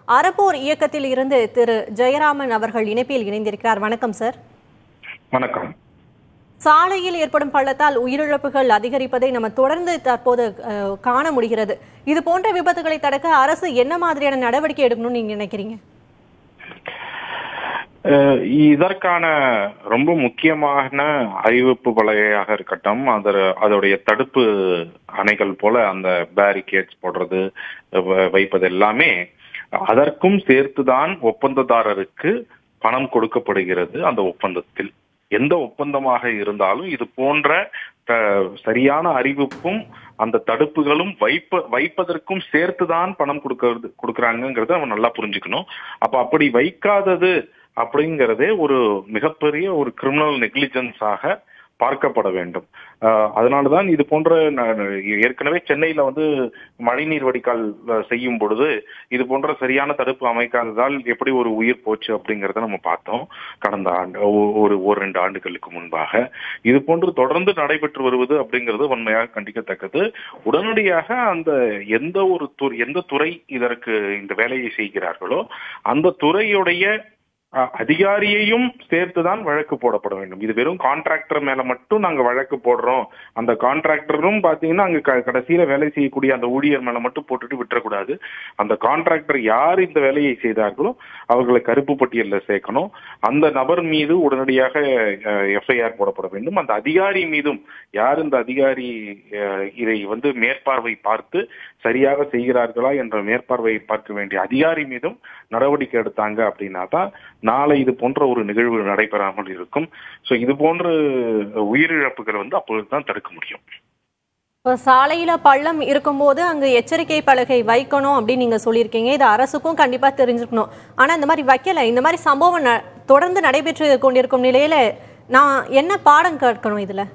அறப்போர் இயக்கத்தில் இருந்து திரு ஜெயராமன் அவர்கள் இணைப்பில் இணைந்திருக்கிறார் வணக்கம் சார் வணக்கம் சாலையில் ஏற்படும் பள்ளத்தால் உயிரிழப்புகள் அதிகரிப்பதை நம்ம தொடர்ந்து தற்போது அஹ், காண முடிகிறது இது போன்ற விபத்துகளை தடுக்க அரசு என்ன மாதிரியான நடவடிக்கை எடுக்கணும்னு நீங்க நினைக்கிறீங்க அஹ் இதற்கான ரொம்ப முக்கியமான அறிவிப்பு பலகையாக இருக்கட்டும் அதர் அதோடைய தடுப்பு அணைகள் போல அந்த பேரிகேட்ஸ் போடுறது வ- வைப்பது எல்லாமே அதற்கும் சேர்த்துதான் ஒப்பந்ததாரருக்கு பணம் கொடுக்கப்படுகிறது அந்த ஒப்பந்தத்தில் எந்த ஒப்பந்தமாக இருந்தாலும் இது போன்ற அஹ், சரியான அறிவிப்பும் அந்த தடுப்புகளும் வைப்ப வைப்பதற்கும் சேர்த்துதான் பணம் கொடுக்கறது கொடுக்கறாங்கிறத நம்ம நல்லா புரிஞ்சுக்கணும் அப்ப அப்படி வைக்காதது அப்படிங்கிறதே ஒரு மிகப்பெரிய ஒரு கிரிமினல் நெக்லிஜென்ஸாக பார்க்கப்பட வேண்டும் அஹ் அதனாலதான் இது போன்ற ந- ந- ஏற்கனவே சென்னையில வந்து மழைநீர் வடிகால் அஹ், செய்யும் பொழுது இது போன்ற சரியான தடுப்பு அமைக்காததால் எப்படி ஒரு உயிர் போச்சு அப்படிங்கறத நம்ம பார்த்தோம் கடந்த ஆண்டு ஒ- ஒரு ஒரு ரெண்டு ஆண்டுகளுக்கு முன்பாக இது போன்று தொடர்ந்து நடைபெற்று வருவது அப்படிங்கிறது உண்மையாக கண்டிக்கத்தக்கது உடனடியாக அந்த எந்த ஒரு துறை எந்த துறை இதற்கு இந்த வேலையை செய்கிறார்களோ அந்த துறையுடைய அஹ், அதிகாரியையும் சேர்த்துதான் வழக்கு போடப்பட வேண்டும் இது வெறும் கான்ட்ராக்டர் மேல மட்டும் நாங்க வழக்கு போடுறோம் அந்த கான்ட்ராக்டரும் பாத்தீங்கன்னா அங்க க- கடைசியில வேலை செய்யக்கூடிய அந்த ஊழியர் மேல மட்டும் போட்டுட்டு விட்டுறக்கூடாது அந்த கான்ட்ராக்டர் யார் இந்த வேலையை செய்தார்களோ அவர்களை கருப்பு பட்டியல்ல சேர்க்கணும் அந்த நபர் மீது உடனடியாக எஃப்ஐஆர் போடப்பட வேண்டும் அந்த அதிகாரி மீதும் யார் இந்த அதிகாரி அஹ், இதை வந்து மேற்பார்வை பார்த்து சரியாக செய்கிறார்களா என்ற மேற்பார்வையை பார்க்க வேண்டிய அதிகாரி மீதும் நடவடிக்கை எடுத்தாங்க அப்படின்னா தான் நாளை இது போன்ற ஒரு நிகழ்வு நடைபெறாமல் இருக்கும் சோ இது போன்ற உயிரிழப்புகள் வந்து அப்பொழுதுதான் தடுக்க முடியும் இப்போ சாலையில பள்ளம் இருக்கும்போது அங்க எச்சரிக்கை பலகை வைக்கணும் அப்படின்னு நீங்க சொல்லியிருக்கீங்க இது அரசுக்கும் கண்டிப்பா தெரிஞ்சுக்கணும் ஆனா இந்த மாதிரி வைக்கல இந்த மாதிரி சம்பவம் ந- தொடர்ந்து நடைபெற்று கொண்டிருக்கும் நிலையில நான் என்ன பாடம் கற்கணும் இதுல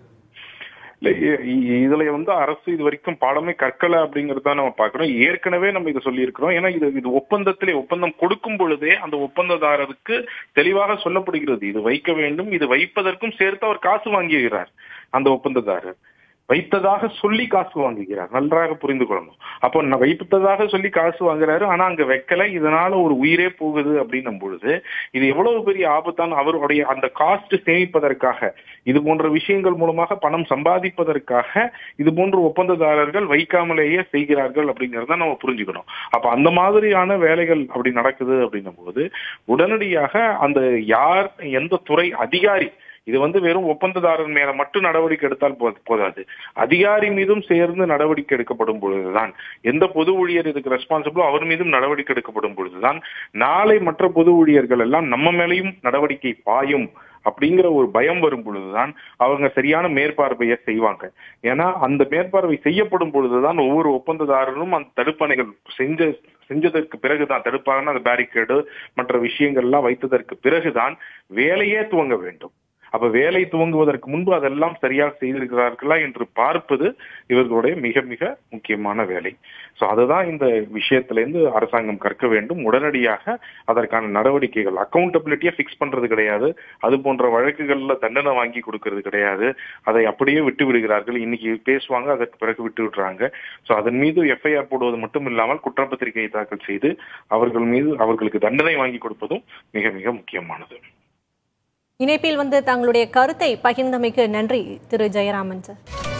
இல்ல இ- இ- இதுல வந்து அரசு இது வரைக்கும் பாடமே கற்கல அப்படிங்கறத நம்ம பார்க்கிறோம் ஏற்கனவே நம்ம இதை சொல்லி இருக்கிறோம் ஏன்னா இது இது ஒப்பந்தத்திலே ஒப்பந்தம் கொடுக்கும் பொழுதே அந்த ஒப்பந்ததாரருக்கு தெளிவாக சொல்லப்படுகிறது இது வைக்க வேண்டும் இது வைப்பதற்கும் சேர்த்து அவர் காசு வாங்குகிறார் அந்த ஒப்பந்ததாரர் வைத்ததாக சொல்லி காசு வாங்குகிறார் நன்றாக புரிந்து கொள்ளணும் அப்போ நான் வைத்ததாக சொல்லி காசு வாங்குறாரு ஆனா அங்க வைக்கல இதனால ஒரு உயிரே போகுது அப்படின்னும் பொழுது இது எவ்வளவு பெரிய ஆபத்தான அவருடைய அந்த காஸ்ட் சேமிப்பதற்காக இது போன்ற விஷயங்கள் மூலமாக பணம் சம்பாதிப்பதற்காக இது போன்ற ஒப்பந்ததாரர்கள் வைக்காமலேயே செய்கிறார்கள் அப்படிங்கறத நம்ம புரிஞ்சுக்கணும் அப்ப அந்த மாதிரியான வேலைகள் அப்படி நடக்குது அப்படின்னும் போது உடனடியாக அந்த யார் எந்த துறை அதிகாரி இது வந்து வெறும் ஒப்பந்ததாரர் மேல மட்டும் நடவடிக்கை எடுத்தால் போ- போதாது அதிகாரி மீதும் சேர்ந்து நடவடிக்கை எடுக்கப்படும் பொழுதுதான் எந்த பொது ஊழியர் இதுக்கு ரெஸ்பான்சிபிளோ அவர் மீதும் நடவடிக்கை எடுக்கப்படும் பொழுதுதான் நாளை மற்ற பொது ஊழியர்கள் எல்லாம் நம்ம மேலையும் நடவடிக்கை பாயும் அப்படிங்கிற ஒரு பயம் வரும் பொழுதுதான் அவங்க சரியான மேற்பார்வையை செய்வாங்க ஏன்னா அந்த மேற்பார்வை செய்யப்படும் பொழுதுதான் ஒவ்வொரு ஒப்பந்ததாரரும் அந்த தடுப்பணைகள் செஞ்ச செஞ்சதற்கு பிறகுதான் தடுப்பான அந்த பேரிகேடு மற்ற விஷயங்கள்லாம் வைத்ததற்கு பிறகுதான் வேலையே துவங்க வேண்டும் அப்ப வேலை துவங்குவதற்கு முன்பு அதெல்லாம் சரியாக செய்திருக்கிறார்களா என்று பார்ப்பது இவர்களுடைய மிக மிக முக்கியமான வேலை சோ அதுதான் இந்த விஷயத்துல இருந்து அரசாங்கம் கற்க வேண்டும் உடனடியாக அதற்கான நடவடிக்கைகள் அக்கௌண்டபிலிட்டியை ஃபிக்ஸ் பண்றது கிடையாது அது போன்ற வழக்குகள்ல தண்டனை வாங்கி கொடுக்கறது கிடையாது அதை அப்படியே விட்டு விடுகிறார்கள் இன்னைக்கு பேசுவாங்க அதற்கு பிறகு விட்டு விடுறாங்க சோ அதன் மீது எஃப்ஐஆர் போடுவது மட்டும் இல்லாமல் குற்றப்பத்திரிகை தாக்கல் செய்து அவர்கள் மீது அவர்களுக்கு தண்டனை வாங்கி கொடுப்பதும் மிக மிக முக்கியமானது இணைப்பில் வந்து தங்களுடைய கருத்தை பகிர்ந்தமைக்கு நன்றி திரு ஜெயராமன் சார்